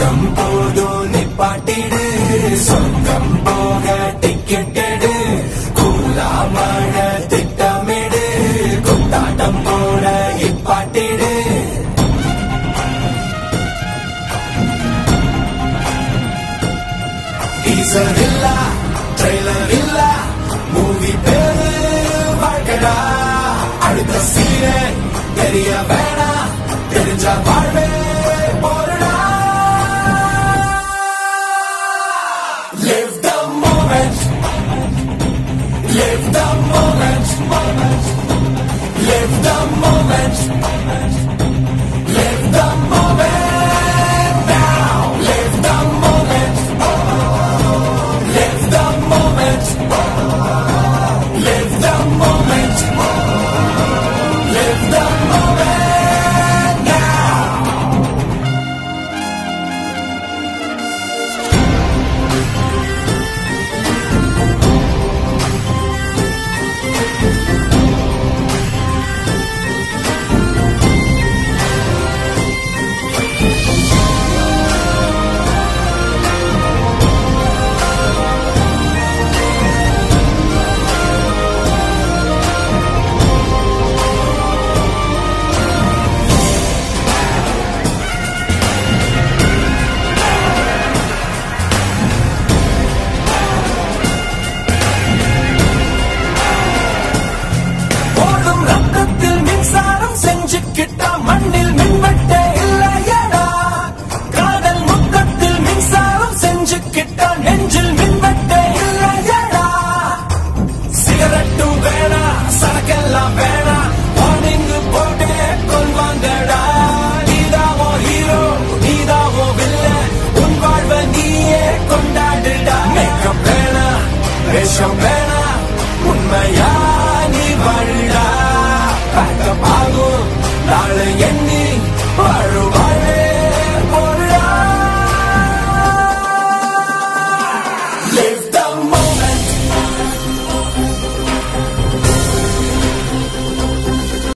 சொர்க்கம் போதும் நிப்பாட்டிடு சொர்க்கம் போக டிக்கெட் எடு கூலா மழை திட்டமிடு கொண்டாட்டம் போட இப்பாட்டிடு டீசர் இல்ல ட்ரெய்லர் இல்ல மூவி பேரு வாழ்க்கடா அடுத்த சீனே தெரிய வேணாம் தெரிஞ்ச வாழ்வே போருடா Live the moment Live the moment Live the moment Live the moment now Live the moment Live the moment. Live the moment. Live the moment now. ஓடும் ரத்தத்தில் மின்சாரம் செஞ்சுக்கிட்டா மண்ணில் மின்வெட்டே இல்லையடா காதல் முத்தத்தில் மின்சாரம் செஞ்சுக்கிட்டா நெஞ்சில் மின்வெட்டே இல்லையடா சிகரெட்டும் வேணா சரக்கெல்லாம் வேணா வார்னிங் போட்டே கொள்வாங்கடா நீதாவோ ஹீரோ நீதாவோ வில்ல உன் வாழ்வ நீயே கொண்டாடுடா மேக்கப் வேணா வேஷம் வேணா உண்மையா